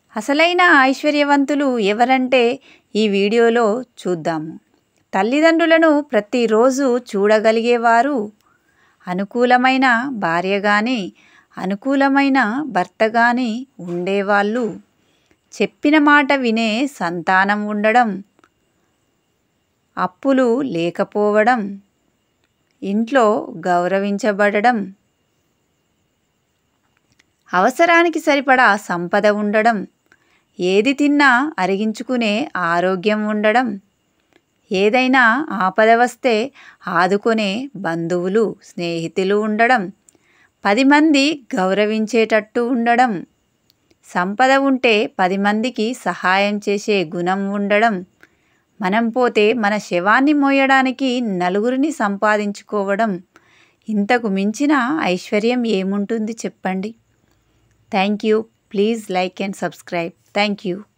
అసలైన ఐశ్వర్యవంతులు ఎవరంటే ఈ వీడియోలో చూద్దాము తల్లిదండ్రులను ప్రతిరోజు చూడగలిగేవారు అనుకూలమైన భార్య కానీ అనుకూలమైన భర్త కానీ ఉండేవాళ్ళు చెప్పిన మాట వినే సంతానం ఉండడం అప్పులు లేకపోవడం ఇంట్లో గౌరవించబడడం అవసరానికి సరిపడా సంపద ఉండడం ఏది తిన్నా అరిగించుకునే ఆరోగ్యం ఉండడం ఏదైనా ఆపద వస్తే ఆదుకునే బంధువులు స్నేహితులు ఉండడం పది మంది గౌరవించేటట్టు ఉండడం సంపద ఉంటే పది మందికి సహాయం చేసే గుణం ఉండడం మనం పోతే మన శవాన్ని మోయడానికి నలుగురిని సంపాదించుకోవడం ఇంతకు మించిన ఐశ్వర్యం ఏముంటుంది చెప్పండి thank you please like and subscribe thank you